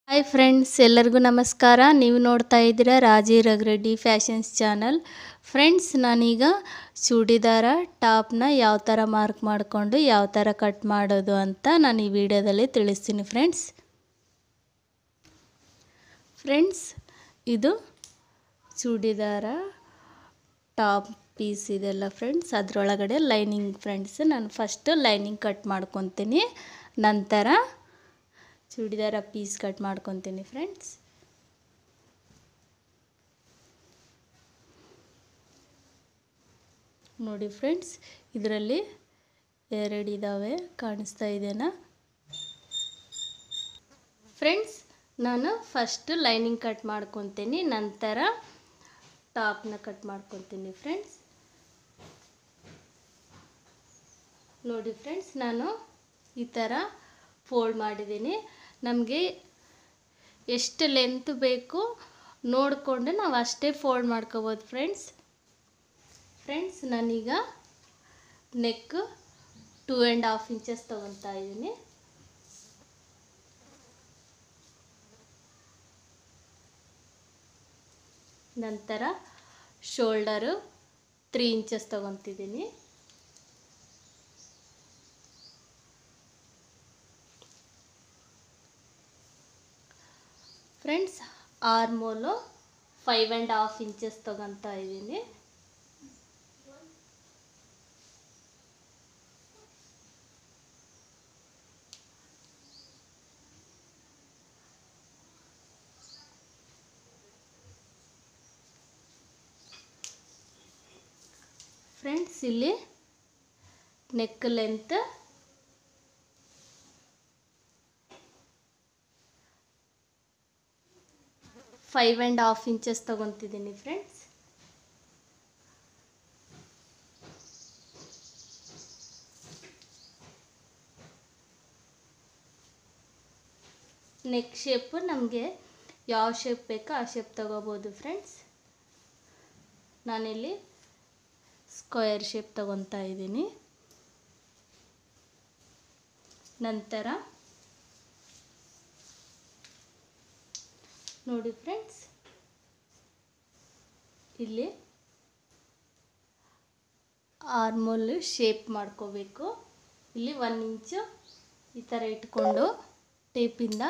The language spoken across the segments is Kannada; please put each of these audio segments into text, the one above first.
ಹಾಯ್ ಫ್ರೆಂಡ್ಸ್ ಎಲ್ಲರಿಗೂ ನಮಸ್ಕಾರ ನೀವು ನೋಡ್ತಾ ಇದ್ದೀರಾ ರಾಜಿ ರಗ್ರೆಡ್ಡಿ ಫ್ಯಾಷನ್ಸ್ ಚಾನಲ್ ಫ್ರೆಂಡ್ಸ್ ನಾನೀಗ ಚೂಡಿದಾರ ಟಾಪ್ನ ಯಾವ ಥರ ಮಾರ್ಕ್ ಮಾಡಿಕೊಂಡು ಯಾವ ಥರ ಕಟ್ ಮಾಡೋದು ಅಂತ ನಾನು ಈ ವಿಡಿಯೋದಲ್ಲಿ ತಿಳಿಸ್ತೀನಿ ಫ್ರೆಂಡ್ಸ್ ಫ್ರೆಂಡ್ಸ್ ಇದು ಚೂಡಿದಾರ ಟಾಪ್ ಪೀಸ್ ಇದೆಲ್ಲ ಫ್ರೆಂಡ್ಸ್ ಅದರೊಳಗಡೆ ಲೈನಿಂಗ್ ಫ್ರೆಂಡ್ಸ್ ನಾನು ಫಸ್ಟು ಲೈನಿಂಗ್ ಕಟ್ ಮಾಡ್ಕೊತೀನಿ ನಂತರ ಚೂಡಿದಾರ ಪೀಸ್ ಕಟ್ ಮಾಡ್ಕೊತೀನಿ ಫ್ರೆಂಡ್ಸ್ ನೋಡಿ ಫ್ರೆಂಡ್ಸ್ ಇದರಲ್ಲಿ ಎರಡು ಇದ್ದಾವೆ ಕಾಣಿಸ್ತಾ ಇದೆನಾ ಫ್ರೆಂಡ್ಸ್ ನಾನು ಫಸ್ಟ್ ಲೈನಿಂಗ್ ಕಟ್ ಮಾಡ್ಕೊತೀನಿ ನಂತರ ಟಾಪ್ನ ಕಟ್ ಮಾಡ್ಕೊತೀನಿ ಫ್ರೆಂಡ್ಸ್ ನೋಡಿ ಫ್ರೆಂಡ್ಸ್ ನಾನು ಈ ಥರ ಫೋಲ್ಡ್ ಮಾಡಿದ್ದೀನಿ ನಮಗೆ ಎಷ್ಟು ಲೆಂತ್ ಬೇಕು ನೋಡಿಕೊಂಡು ನಾವು ಅಷ್ಟೇ ಫೋಲ್ಡ್ ಮಾಡ್ಕೋಬೋದು ಫ್ರೆಂಡ್ಸ್ ಫ್ರೆಂಡ್ಸ್ ನಾನೀಗ neck two and half inches ತೊಗೊತಾ ಇದ್ದೀನಿ ನಂತರ ಶೋಲ್ಡರು ತ್ರೀ ಇಂಚಸ್ ತೊಗೊತಿದ್ದೀನಿ friends armhole five and half inches ತೊಗೊತಾ ಇದ್ದೀನಿ ಫ್ರೆಂಡ್ಸ್ ಇಲ್ಲಿ neck length five and half inches ತೊಗೊತಿದ್ದೀನಿ ಫ್ರೆಂಡ್ಸ್ ನೆಕ್ ಶೇಪು ನಮಗೆ ಯಾವ ಶೇಪ್ ಬೇಕೋ ಆ ಶೇಪ್ ತೊಗೋಬೋದು ಫ್ರೆಂಡ್ಸ್ ನಾನಿಲ್ಲಿ ಸ್ಕ್ವೇರ್ ಶೇಪ್ ತೊಗೊತಾ ಇದ್ದೀನಿ ನಂತರ ನೋಡಿ ಫ್ರೆಂಡ್ಸ್ ಇಲ್ಲಿ ಆರ್ಮೋಲ್ ಶೇಪ್ ಮಾಡ್ಕೋಬೇಕು ಇಲ್ಲಿ ಒನ್ ಇಂಚು ಈ ಥರ ಇಟ್ಕೊಂಡು ಟೇಪಿಂದ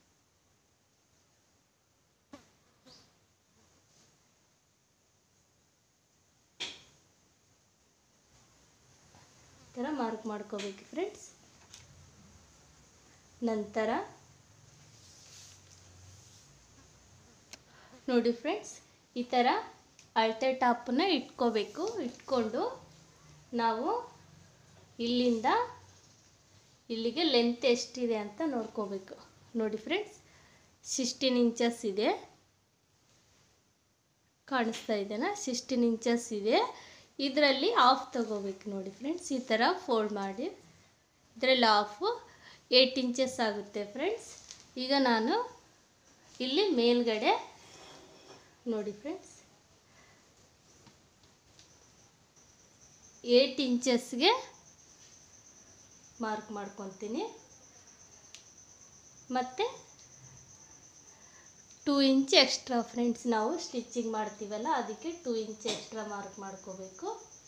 ಈ ಥರ ಮಾರ್ಕ್ ಮಾಡ್ಕೋಬೇಕು ಫ್ರೆಂಡ್ಸ್ ನಂತರ ನೋಡಿ ಫ್ರೆಂಡ್ಸ್ ಈ ಥರ ಅಳತೆ ಟಾಪನ್ನ ಇಟ್ಕೋಬೇಕು ಇಟ್ಕೊಂಡು ನಾವು ಇಲ್ಲಿಂದ ಇಲ್ಲಿಗೆ ಲೆಂತ್ ಎಷ್ಟಿದೆ ಅಂತ ನೋಡ್ಕೋಬೇಕು ನೋಡಿ ಫ್ರೆಂಡ್ಸ್ ಸಿಕ್ಸ್ಟೀನ್ ಇಂಚಸ್ ಇದೆ ಕಾಣಿಸ್ತಾ ಇದೆನಾ ಸಿಕ್ಸ್ಟೀನ್ ಇಂಚಸ್ ಇದೆ ಇದರಲ್ಲಿ ಆಫ್ ತಗೋಬೇಕು ನೋಡಿ ಫ್ರೆಂಡ್ಸ್ ಈ ಥರ ಫೋಲ್ಡ್ ಮಾಡಿ ಇದರಲ್ಲಿ ಆಫು ಏಯ್ಟ್ ಇಂಚಸ್ ಆಗುತ್ತೆ ಫ್ರೆಂಡ್ಸ್ ಈಗ ನಾನು ಇಲ್ಲಿ ಮೇಲ್ಗಡೆ ನೋಡಿ ಫ್ರೆಂಡ್ಸ್ ಏಯ್ಟ್ ಇಂಚಸ್ಗೆ ಮಾರ್ಕ್ ಮಾಡ್ಕೊತೀನಿ ಮತ್ತು ಟೂ ಇಂಚ್ ಎಕ್ಸ್ಟ್ರಾ ಫ್ರೆಂಡ್ಸ್ ನಾವು ಸ್ಟಿಚಿಂಗ್ ಮಾಡ್ತೀವಲ್ಲ ಅದಕ್ಕೆ ಟೂ ಇಂಚ್ ಎಕ್ಸ್ಟ್ರಾ ಮಾರ್ಕ್ ಮಾಡ್ಕೋಬೇಕು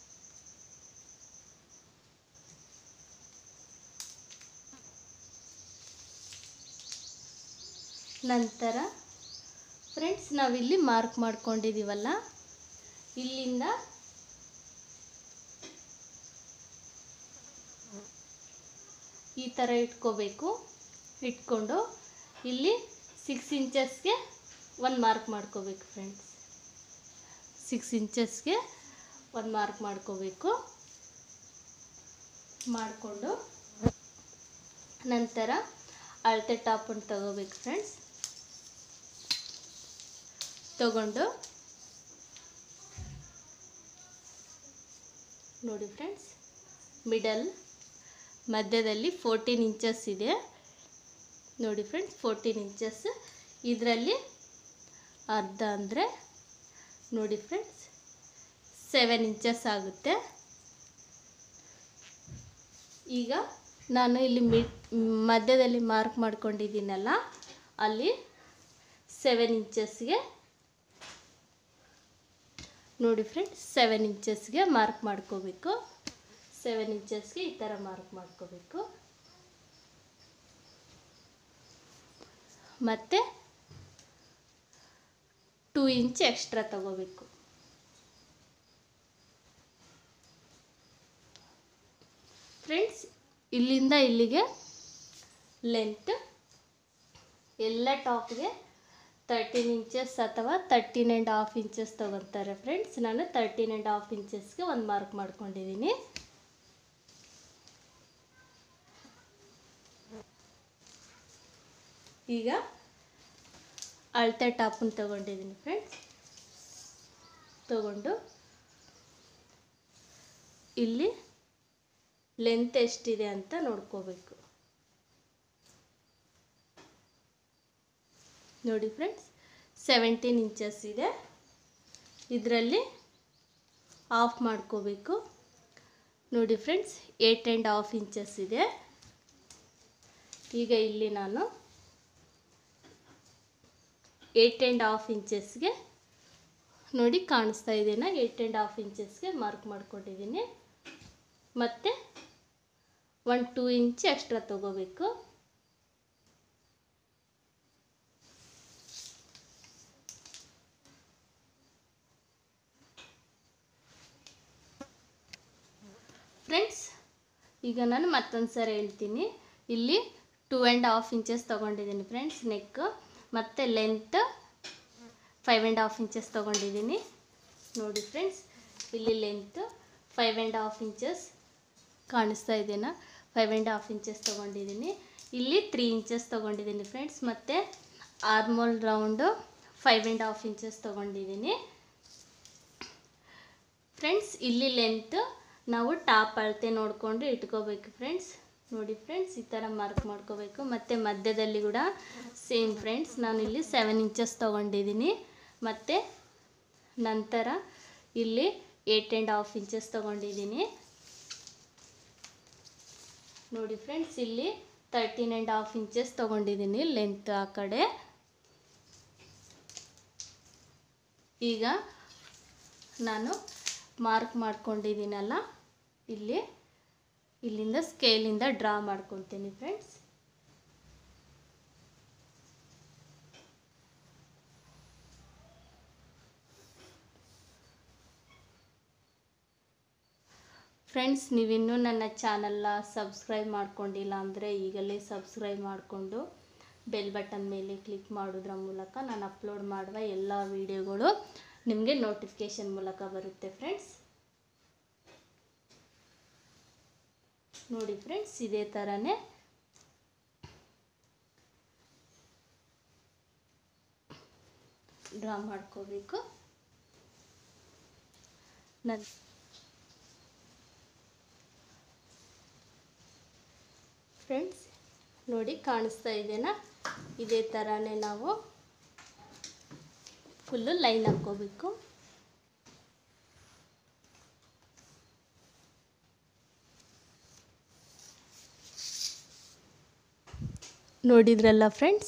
ನಂತರ ಫ್ರೆಂಡ್ಸ್ ನಾವಿಲ್ಲಿ ಮಾರ್ಕ್ ಮಾಡ್ಕೊಂಡಿದ್ದೀವಲ್ಲ ಇಲ್ಲಿಂದ ಈ ಥರ ಇಟ್ಕೋಬೇಕು ಇಟ್ಕೊಂಡು ಇಲ್ಲಿ ಸಿಕ್ಸ್ ಇಂಚಸ್ಗೆ ಒಂದು ಮಾರ್ಕ್ ಮಾಡ್ಕೋಬೇಕು ಫ್ರೆಂಡ್ಸ್ ಸಿಕ್ಸ್ ಇಂಚಸ್ಗೆ ಒಂದು ಮಾರ್ಕ್ ಮಾಡ್ಕೋಬೇಕು ಮಾಡಿಕೊಂಡು ನಂತರ ಅಳತೆ ಟಾಪನ್ನು ತಗೋಬೇಕು ಫ್ರೆಂಡ್ಸ್ ತಗೊಂಡು ನೋಡಿ ಫ್ರೆಂಡ್ಸ್ ಮಿಡಲ್ ಮಧ್ಯದಲ್ಲಿ ಫೋರ್ಟೀನ್ ಇಂಚಸ್ ಇದೆ ನೋಡಿ ಫ್ರೆಂಡ್ಸ್ ಫೋರ್ಟೀನ್ ಇಂಚಸ್ ಇದರಲ್ಲಿ ಅರ್ಧ ಅಂದರೆ ನೋಡಿ ಫ್ರೆಂಡ್ಸ್ ಸೆವೆನ್ ಇಂಚಸ್ ಆಗುತ್ತೆ ಈಗ ನಾನು ಇಲ್ಲಿ ಮಿ ಮಧ್ಯದಲ್ಲಿ ಮಾರ್ಕ್ ಮಾಡ್ಕೊಂಡಿದ್ದೀನಲ್ಲ ಅಲ್ಲಿ ಸೆವೆನ್ ಇಂಚಸ್ಗೆ ನೋಡಿ ಫ್ರೆಂಡ್ಸ್ ಸೆವೆನ್ ಇಂಚಸ್ಗೆ ಮಾರ್ಕ್ ಮಾಡ್ಕೋಬೇಕು ಸೆವೆನ್ ಇಂಚಸ್ಗೆ ಈ ಥರ ಮಾರ್ಕ್ ಮಾಡ್ಕೋಬೇಕು ಮತ್ತು ಟೂ ಇಂಚ್ ಎಕ್ಸ್ಟ್ರಾ ತಗೋಬೇಕು ಫ್ರೆಂಡ್ಸ್ ಇಲ್ಲಿಂದ ಇಲ್ಲಿಗೆ ಲೆಂತ್ ಎಲ್ಲ ಟಾಪ್ಗೆ ತರ್ಟೀನ್ ಇಂಚಸ್ ಅಥವಾ ತರ್ಟೀನ್ ಆ್ಯಂಡ್ ಹಾಫ್ ಇಂಚಸ್ ತೊಗೊತಾರೆ ಫ್ರೆಂಡ್ಸ್ ನಾನು ತರ್ಟೀನ್ ಆ್ಯಂಡ್ ಹಾಫ್ ಇಂಚಸ್ಗೆ ಒಂದು ಮಾರ್ಕ್ ಮಾಡ್ಕೊಂಡಿದ್ದೀನಿ ಈಗ ಅಳತೆ ಟಾಪನ್ನು ತೊಗೊಂಡಿದ್ದೀನಿ ಫ್ರೆಂಡ್ಸ್ ತಗೊಂಡು ಇಲ್ಲಿ ಲೆಂತ್ ಎಷ್ಟಿದೆ ಅಂತ ನೋಡ್ಕೋಬೇಕು ನೋಡಿ ಫ್ರೆಂಡ್ಸ್ ಸೆವೆಂಟೀನ್ ಇಂಚಸ್ ಇದೆ ಇದರಲ್ಲಿ ಆಫ್ ಮಾಡ್ಕೋಬೇಕು ನೋಡಿ friends eight and half inches ಇದೆ ಈಗ ಇಲ್ಲಿ ನಾನು ಏಟ್ ಆ್ಯಂಡ್ ಹಾಫ್ ಇಂಚಸ್ಗೆ ನೋಡಿ ಕಾಣಿಸ್ತಾ ಇದೆಯಾ ಏಟ್ ಆ್ಯಂಡ್ ಹಾಫ್ ಇಂಚಸ್ಗೆ ಮಾರ್ಕ್ ಮಾಡ್ಕೊಂಡಿದ್ದೀನಿ ಮತ್ತು ಒನ್ ಟೂ ಇಂಚ್ ಎಕ್ಸ್ಟ್ರಾ ತಗೋಬೇಕು ಫ್ರೆಂಡ್ಸ್ ಈಗ ನಾನು ಮತ್ತೊಂದು ಸರಿ ಹೇಳ್ತೀನಿ ಇಲ್ಲಿ ಟೂ ಆ್ಯಂಡ್ ಹಾಫ್ ಇಂಚಸ್ ತೊಗೊಂಡಿದ್ದೀನಿ ಫ್ರೆಂಡ್ಸ್ ನೆಕ್ ಮತ್ತು length five and half inches ತೊಗೊಂಡಿದ್ದೀನಿ ನೋಡಿ ಫ್ರೆಂಡ್ಸ್ ಇಲ್ಲಿ length five and half inches ಕಾಣಿಸ್ತಾ ಇದೆನಾ ಫೈವ್ ಆ್ಯಂಡ್ ಹಾಫ್ ಇಂಚಸ್ ತೊಗೊಂಡಿದ್ದೀನಿ ಇಲ್ಲಿ ತ್ರೀ ಇಂಚಸ್ ತೊಗೊಂಡಿದ್ದೀನಿ ಫ್ರೆಂಡ್ಸ್ ಮತ್ತು armhole round five and half inches ತೊಗೊಂಡಿದ್ದೀನಿ ಫ್ರೆಂಡ್ಸ್ ಇಲ್ಲಿ ಲೆಂತ್ ನಾವು ಟಾಪ್ ಅಳತೆ ನೋಡಿಕೊಂಡು ಇಟ್ಕೋಬೇಕು ಫ್ರೆಂಡ್ಸ್ ನೋಡಿ ಫ್ರೆಂಡ್ಸ್ ಈ ಥರ ಮಾರ್ಕ್ ಮಾಡ್ಕೋಬೇಕು ಮತ್ತು ಮಧ್ಯದಲ್ಲಿ ಕೂಡ ಸೇಮ್ ಫ್ರೆಂಡ್ಸ್ ನಾನು ಇಲ್ಲಿ ಸೆವೆನ್ ಇಂಚಸ್ ತೊಗೊಂಡಿದ್ದೀನಿ ಮತ್ತು ನಂತರ ಇಲ್ಲಿ ಏಟ್ ಆ್ಯಂಡ್ ಹಾಫ್ ಇಂಚಸ್ ತೊಗೊಂಡಿದ್ದೀನಿ ನೋಡಿ ಫ್ರೆಂಡ್ಸ್ ಇಲ್ಲಿ ತರ್ಟೀನ್ ಆ್ಯಂಡ್ ಹಾಫ್ ಇಂಚಸ್ ತೊಗೊಂಡಿದ್ದೀನಿ ಲೆಂತ್ ಆ ಕಡೆ ಈಗ ನಾನು ಮಾರ್ಕ್ ಮಾಡ್ಕೊಂಡಿದ್ದೀನಲ್ಲ ಇಲ್ಲಿ ಇಲ್ಲಿಂದ ಸ್ಕೇಲಿಂದ ಡ್ರಾ ಮಾಡ್ಕೊತೀನಿ ಫ್ರೆಂಡ್ಸ್ ಫ್ರೆಂಡ್ಸ್ ನೀವಿನ್ನೂ ನನ್ನ ಚಾನಲ್ನ ಸಬ್ಸ್ಕ್ರೈಬ್ ಮಾಡ್ಕೊಂಡಿಲ್ಲ ಅಂದರೆ ಈಗಲೇ ಸಬ್ಸ್ಕ್ರೈಬ್ ಮಾಡಿಕೊಂಡು ಬೆಲ್ ಬಟನ್ ಮೇಲೆ ಕ್ಲಿಕ್ ಮಾಡೋದ್ರ ಮೂಲಕ ನಾನು ಅಪ್ಲೋಡ್ ಮಾಡುವ ಎಲ್ಲ ವೀಡಿಯೋಗಳು ನಿಮಗೆ ನೋಟಿಫಿಕೇಷನ್ ಮೂಲಕ ಬರುತ್ತೆ ಫ್ರೆಂಡ್ಸ್ ನೋಡಿ ಫ್ರೆಂಡ್ಸ್ ಇದೇ ಥರನೇ ಡ್ರಾ ಮಾಡ್ಕೋಬೇಕು ನನ್ ಫ್ರೆಂಡ್ಸ್ ನೋಡಿ ಕಾಣಿಸ್ತಾ ಇದೆನಾ ಇದೇ ಥರನೇ ನಾವು ಫುಲ್ಲು ಲೈನ್ ಹಾಕ್ಕೋಬೇಕು ನೋಡಿದ್ರಲ್ಲ ಫ್ರೆಂಡ್ಸ್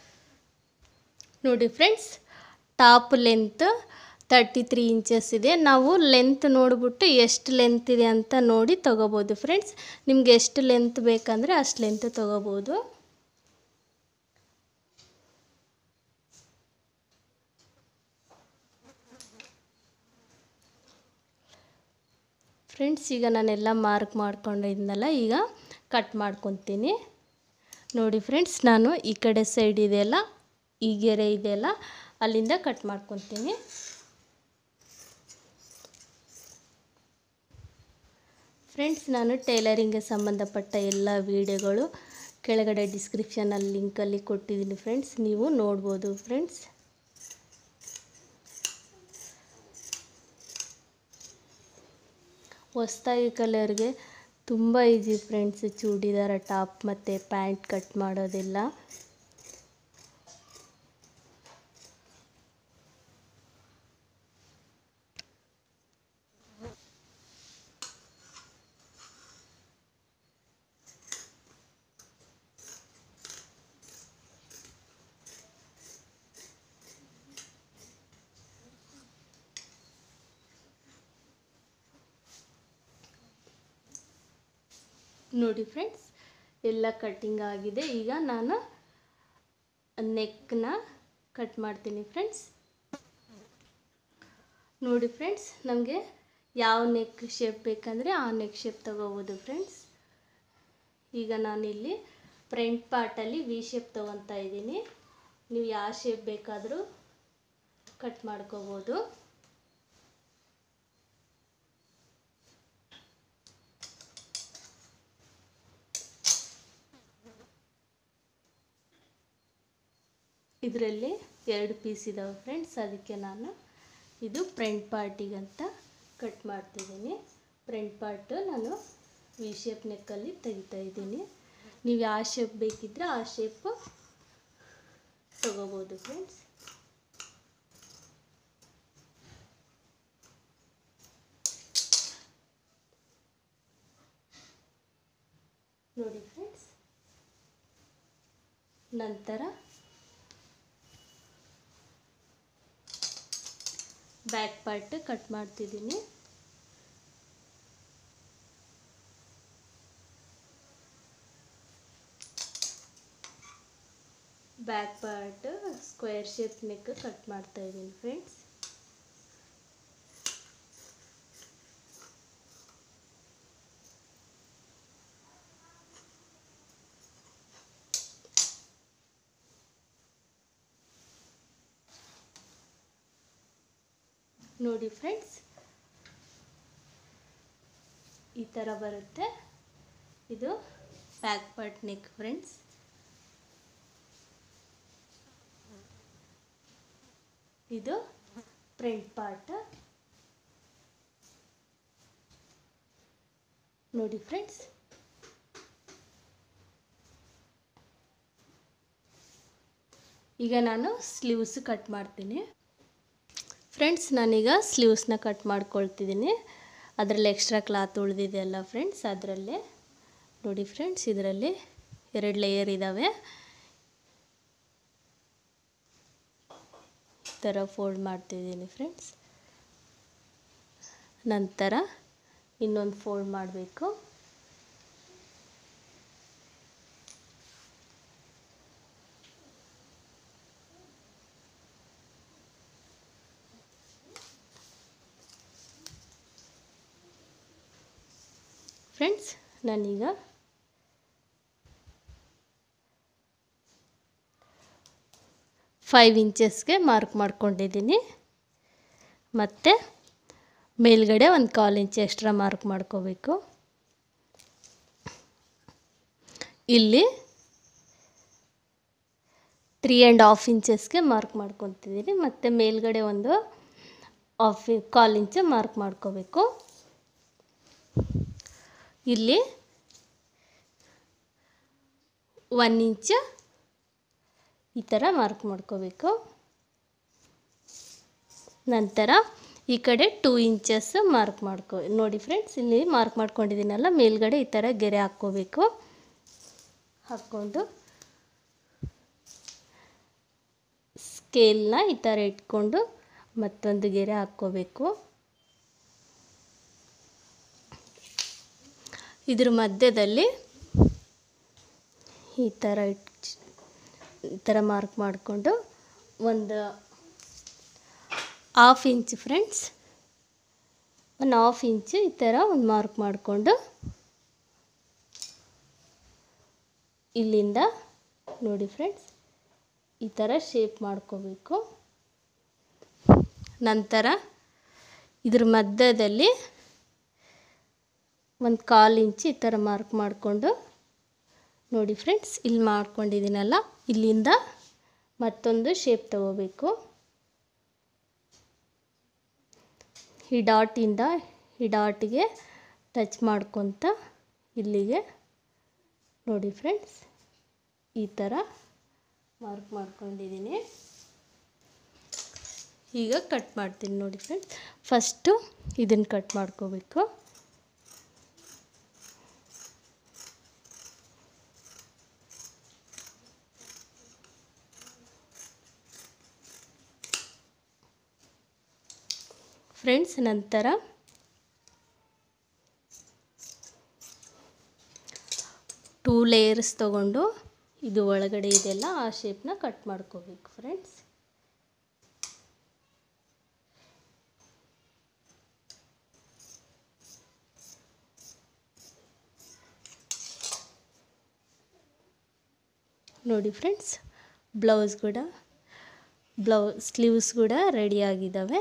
ನೋಡಿ friends top length thirty three inches ಇದೆ ನಾವು ಲೆಂತ್ ನೋಡಿಬಿಟ್ಟು ಎಷ್ಟು ಲೆಂತ್ ಇದೆ ಅಂತ ನೋಡಿ ತೊಗೋಬೋದು ಫ್ರೆಂಡ್ಸ್ ನಿಮ್ಗೆ ಎಷ್ಟು ಲೆಂತ್ ಬೇಕಂದರೆ ಅಷ್ಟು ಲೆಂತ್ ತೊಗೋಬೋದು ಫ್ರೆಂಡ್ಸ್ ಈಗ ನಾನೆಲ್ಲ ಮಾರ್ಕ್ ಮಾಡ್ಕೊಂಡಿದ್ನಲ್ಲ ಈಗ ಕಟ್ ಮಾಡ್ಕೊತೀನಿ ನೋಡಿ ಫ್ರೆಂಡ್ಸ್ ನಾನು ಈ ಕಡೆ ಸೈಡ್ ಇದೆಯಲ್ಲ ಈ ಗೆರೆ ಇದೆಯಲ್ಲ ಅಲ್ಲಿಂದ ಕಟ್ ಮಾಡ್ಕೊತೀನಿ ಫ್ರೆಂಡ್ಸ್ ನಾನು ಟೈಲರಿಂಗ್ಗೆ ಸಂಬಂಧಪಟ್ಟ ಎಲ್ಲ ವೀಡಿಯೋಗಳು ಕೆಳಗಡೆ ಡಿಸ್ಕ್ರಿಪ್ಷನಲ್ಲಿ ಲಿಂಕಲ್ಲಿ ಕೊಟ್ಟಿದ್ದೀನಿ ಫ್ರೆಂಡ್ಸ್ ನೀವು ನೋಡ್ಬೋದು ಫ್ರೆಂಡ್ಸ್ ಹೊಸ್ದಾಗಿ ಕಲಿಯೋರಿಗೆ ತುಂಬ ಈಸಿ ಫ್ರೆಂಡ್ಸ್ ಚೂಡಿದಾರ ಟಾಪ್ ಮತ್ತು ಪ್ಯಾಂಟ್ ಕಟ್ ಮಾಡೋದೆಲ್ಲ ನೋಡಿ ಫ್ರೆಂಡ್ಸ್ ಎಲ್ಲ ಕಟ್ಟಿಂಗ್ ಆಗಿದೆ ಈಗ ನಾನು ನೆಕ್ನ ಕಟ್ ಮಾಡ್ತೀನಿ ಫ್ರೆಂಡ್ಸ್ ನೋಡಿ ಫ್ರೆಂಡ್ಸ್ ನಮಗೆ ಯಾವ ನೆಕ್ ಶೇಪ್ ಬೇಕಂದರೆ ಆ ನೆಕ್ ಶೇಪ್ ತಗೋಬೋದು ಫ್ರೆಂಡ್ಸ್ ಈಗ ನಾನಿಲ್ಲಿ ಫ್ರಂಟ್ ಪಾರ್ಟಲ್ಲಿ ವಿ ಶೇಪ್ ತೊಗೊತಾ ಇದ್ದೀನಿ ನೀವು ಯಾವ ಶೇಪ್ ಬೇಕಾದರೂ ಕಟ್ ಮಾಡ್ಕೋಬೋದು ಇದರಲ್ಲಿ ಎರಡು ಪೀಸ್ ಇದ್ದಾವೆ ಫ್ರೆಂಡ್ಸ್ ಅದಕ್ಕೆ ನಾನು ಇದು ಫ್ರಂಟ್ ಪಾರ್ಟಿಗಂತ ಕಟ್ ಮಾಡ್ತಿದ್ದೀನಿ ಫ್ರಂಟ್ ಪಾರ್ಟು ನಾನು ವಿ ಶೇಪ್ ನೆಕ್ಕಲ್ಲಿ ತೆಗಿತಾ ಇದ್ದೀನಿ ನೀವು ಯಾವ ಶೇಪ್ ಬೇಕಿದ್ರೆ ಆ ಶೇಪು ತಗೋಬೋದು ಫ್ರೆಂಡ್ಸ್ ನೋಡಿ ಫ್ರೆಂಡ್ಸ್ ನಂತರ ಬ್ಯಾಕ್ ಪಾರ್ಟ್ ಕಟ್ ಮಾಡ್ತಿದ್ದೀನಿ back part square shape neck cut ಮಾಡ್ತಾ ಇದ್ದೀನಿ ಫ್ರೆಂಡ್ಸ್ ನೋಡಿ ಫ್ರೆಂಡ್ಸ್ ಈ ಥರ ಬರುತ್ತೆ ಇದು ಬ್ಯಾಕ್ ಪಾರ್ಟ್ ನೆಕ್ ಫ್ರೆಂಡ್ಸ್ ಇದು ಫ್ರಂಟ್ ಪಾರ್ಟ್ ನೋಡಿ ಫ್ರೆಂಡ್ಸ್ ಈಗ ನಾನು ಸ್ಲೀವ್ಸ್ ಕಟ್ ಮಾಡ್ತೀನಿ ಫ್ರೆಂಡ್ಸ್ ನಾನೀಗ ಸ್ಲೀವ್ಸ್ನ ಕಟ್ ಮಾಡ್ಕೊಳ್ತಿದ್ದೀನಿ ಅದರಲ್ಲಿ ಎಕ್ಸ್ಟ್ರಾ ಕ್ಲಾತ್ ಉಳಿದಿದೆಯಲ್ಲ ಫ್ರೆಂಡ್ಸ್ ಅದರಲ್ಲೇ ನೋಡಿ ಫ್ರೆಂಡ್ಸ್ ಇದರಲ್ಲಿ ಎರಡು ಲೇಯರ್ ಇದ್ದಾವೆ ಈ ಥರ ಫೋಲ್ಡ್ ಮಾಡ್ತಿದ್ದೀನಿ ಫ್ರೆಂಡ್ಸ್ ನಂತರ ಇನ್ನೊಂದು ಫೋಲ್ಡ್ ಮಾಡಬೇಕು ಫ್ರೆಂಡ್ಸ್ ನಾನೀಗ ಫೈವ್ ಇಂಚಸ್ಗೆ ಮಾರ್ಕ್ ಮಾಡ್ಕೊಂಡಿದ್ದೀನಿ ಮತ್ತು ಮೇಲ್ಗಡೆ ಒಂದು ಕಾಲು ಇಂಚ್ ಎಕ್ಸ್ಟ್ರಾ ಮಾರ್ಕ್ ಮಾಡ್ಕೋಬೇಕು ಇಲ್ಲಿ ತ್ರೀ ಆ್ಯಂಡ್ ಹಾಫ್ ಇಂಚಸ್ಗೆ ಮಾರ್ಕ್ ಮಾಡ್ಕೊತಿದ್ದೀನಿ ಮತ್ತು ಮೇಲ್ಗಡೆ ಒಂದು ಹಾಫ್ ಕಾಲು ಇಂಚ್ ಮಾರ್ಕ್ ಮಾಡ್ಕೋಬೇಕು ಇಲ್ಲಿ ಒನ್ ಇಂಚ್ ಈ ಥರ ಮಾರ್ಕ್ ಮಾಡ್ಕೋಬೇಕು ನಂತರ ಈ ಕಡೆ ಟೂ ಇಂಚಸ್ ಮಾರ್ಕ್ ಮಾಡ್ಕೋ ನೋಡಿ ಫ್ರೆಂಡ್ಸ್ ಇಲ್ಲಿ ಮಾರ್ಕ್ ಮಾಡ್ಕೊಂಡಿದ್ದೀನಲ್ಲ ಮೇಲ್ಗಡೆ ಈ ಥರ ಗೆರೆ ಹಾಕ್ಕೋಬೇಕು ಹಾಕ್ಕೊಂಡು ಸ್ಕೇಲ್ನ ಈ ಥರ ಇಟ್ಕೊಂಡು ಮತ್ತೊಂದು ಗೆರೆ ಹಾಕ್ಕೋಬೇಕು ಇದ್ರ ಮಧ್ಯದಲ್ಲಿ ಈ ಥರ ಇಟ್ ಈ ಥರ ಮಾರ್ಕ್ ಮಾಡಿಕೊಂಡು ಒಂದು ಹಾಫ್ ಇಂಚ್ ಫ್ರೆಂಡ್ಸ್ ಒಂದು ಹಾಫ್ ಇಂಚ್ ಈ ಥರ ಒಂದು ಮಾರ್ಕ್ ಮಾಡಿಕೊಂಡು ಇಲ್ಲಿಂದ ನೋಡಿ ಫ್ರೆಂಡ್ಸ್ ಈ ಥರ ಶೇಪ್ ಮಾಡ್ಕೋಬೇಕು ನಂತರ ಇದ್ರ ಮಧ್ಯದಲ್ಲಿ ಒಂದು ಕಾಲು ಇಂಚ್ ಈ ಥರ ಮಾರ್ಕ್ ಮಾಡಿಕೊಂಡು ನೋಡಿ ಫ್ರೆಂಡ್ಸ್ ಇಲ್ಲಿ ಮಾಡ್ಕೊಂಡಿದ್ದೀನಲ್ಲ ಇಲ್ಲಿಂದ ಮತ್ತೊಂದು ಶೇಪ್ ತಗೋಬೇಕು ಈ ಡಾಟಿಂದ ಈ ಡಾಟಿಗೆ ಟಚ್ ಮಾಡ್ಕೊತ ಇಲ್ಲಿಗೆ ನೋಡಿ ಫ್ರೆಂಡ್ಸ್ ಈ ಥರ ಮಾರ್ಕ್ ಮಾಡ್ಕೊಂಡಿದ್ದೀನಿ ಈಗ ಕಟ್ ಮಾಡ್ತೀನಿ ನೋಡಿ ಫ್ರೆಂಡ್ಸ್ ಫಸ್ಟು ಇದನ್ನು ಕಟ್ ಮಾಡ್ಕೋಬೇಕು ಫ್ರೆಂಡ್ಸ್ ನಂತರ ಟೂ ಲೇಯರ್ಸ್ ತೊಗೊಂಡು ಇದು ಒಳಗಡೆ ಇದೆಲ್ಲ ಆ ಶೇಪ್ನ ಕಟ್ ಮಾಡ್ಕೋಬೇಕು ಫ್ರೆಂಡ್ಸ್ ನೋಡಿ ಫ್ರೆಂಡ್ಸ್ ಬ್ಲೌಸ್ ಕೂಡ ಬ್ಲೌಸ್ ಸ್ಲೀವ್ಸ್ ಕೂಡ ರೆಡಿ ಆಗಿದ್ದಾವೆ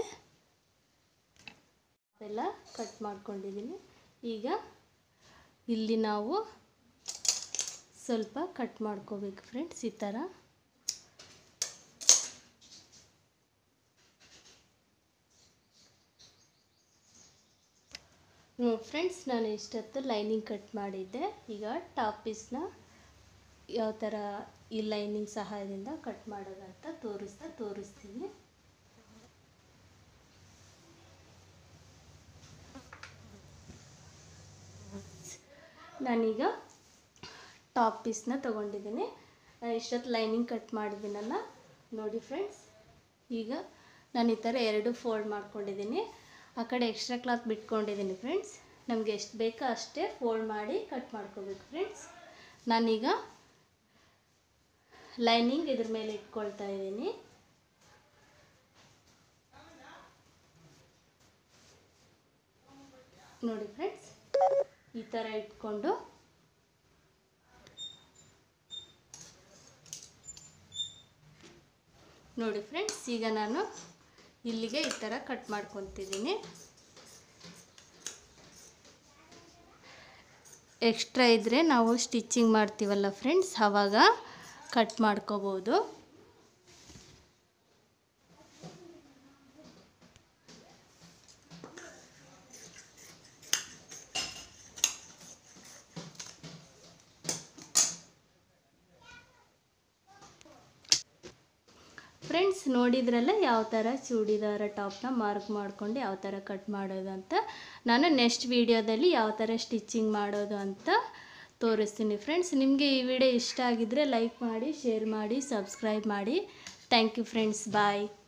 ಎಲ್ಲ ಕಟ್ ಮಾಡ್ಕೊಂಡಿದ್ದೀನಿ ಈಗ ಇಲ್ಲಿ ನಾವು ಸ್ವಲ್ಪ ಕಟ್ ಮಾಡ್ಕೋಬೇಕು ಫ್ರೆಂಡ್ಸ್ ಈ ಥರ ಫ್ರೆಂಡ್ಸ್ ನಾನು ಇಷ್ಟೊತ್ತು ಲೈನಿಂಗ್ ಕಟ್ ಮಾಡಿದ್ದೆ ಈಗ ಟಾಪ್ ಪೀಸ್ನ ಯಾವ ಥರ ಈ ಲೈನಿಂಗ್ ಸಹಾಯದಿಂದ ಕಟ್ ಮಾಡೋದಂತ ತೋರಿಸ್ತಾ ತೋರಿಸ್ತೀನಿ ನಾನೀಗ ಟಾಪ್ ಪೀಸ್ನ ತೊಗೊಂಡಿದ್ದೀನಿ ನಾನು ಇಷ್ಟೊತ್ತು ಲೈನಿಂಗ್ ಕಟ್ ಮಾಡಿದ್ದೀನಲ್ಲ ನೋಡಿ ಫ್ರೆಂಡ್ಸ್ ಈಗ ನಾನು ಈ ಥರ ಎರಡು ಫೋಲ್ಡ್ ಮಾಡ್ಕೊಂಡಿದ್ದೀನಿ ಆ ಕಡೆ ಎಕ್ಸ್ಟ್ರಾ ಕ್ಲಾತ್ ಬಿಟ್ಕೊಂಡಿದ್ದೀನಿ ಫ್ರೆಂಡ್ಸ್ ನಮಗೆ ಎಷ್ಟು ಬೇಕೋ ಅಷ್ಟೇ ಫೋಲ್ಡ್ ಮಾಡಿ ಕಟ್ ಮಾಡ್ಕೋಬೇಕು ಫ್ರೆಂಡ್ಸ್ ನಾನೀಗ ಲೈನಿಂಗ್ ಇದ್ರ ಮೇಲೆ ಇಟ್ಕೊಳ್ತಾ ಇದ್ದೀನಿ ನೋಡಿ ಫ್ರೆಂಡ್ಸ್ ಈ ಥರ ಇಟ್ಕೊಂಡು ನೋಡಿ ಫ್ರೆಂಡ್ಸ್ ಈಗ ನಾನು ಇಲ್ಲಿಗೆ ಈ ಥರ ಕಟ್ ಮಾಡ್ಕೊತಿದ್ದೀನಿ ಎಕ್ಸ್ಟ್ರಾ ಇದ್ದರೆ ನಾವು ಸ್ಟಿಚ್ಚಿಂಗ್ ಮಾಡ್ತೀವಲ್ಲ ಫ್ರೆಂಡ್ಸ್ ಆವಾಗ ಕಟ್ ಮಾಡ್ಕೋಬೋದು ಫ್ರೆಂಡ್ಸ್ ನೋಡಿದ್ರಲ್ಲ ಯಾವ ಥರ ಚೂಡಿದಾರ ಟಾಪ್ನ ಮಾರ್ಕ್ ಮಾಡ್ಕೊಂಡು ಯಾವ ಥರ ಕಟ್ ಮಾಡೋದು ಅಂತ ನಾನು ನೆಕ್ಸ್ಟ್ ವೀಡಿಯೋದಲ್ಲಿ ಯಾವ ಥರ ಸ್ಟಿಚ್ಚಿಂಗ್ ಮಾಡೋದು ಅಂತ ತೋರಿಸ್ತೀನಿ ಫ್ರೆಂಡ್ಸ್ ನಿಮಗೆ ಈ ವಿಡಿಯೋ ಇಷ್ಟ ಆಗಿದ್ದರೆ ಲೈಕ್ ಮಾಡಿ ಶೇರ್ ಮಾಡಿ ಸಬ್ಸ್ಕ್ರೈಬ್ ಮಾಡಿ ಥ್ಯಾಂಕ್ ಯು ಫ್ರೆಂಡ್ಸ್ ಬಾಯ್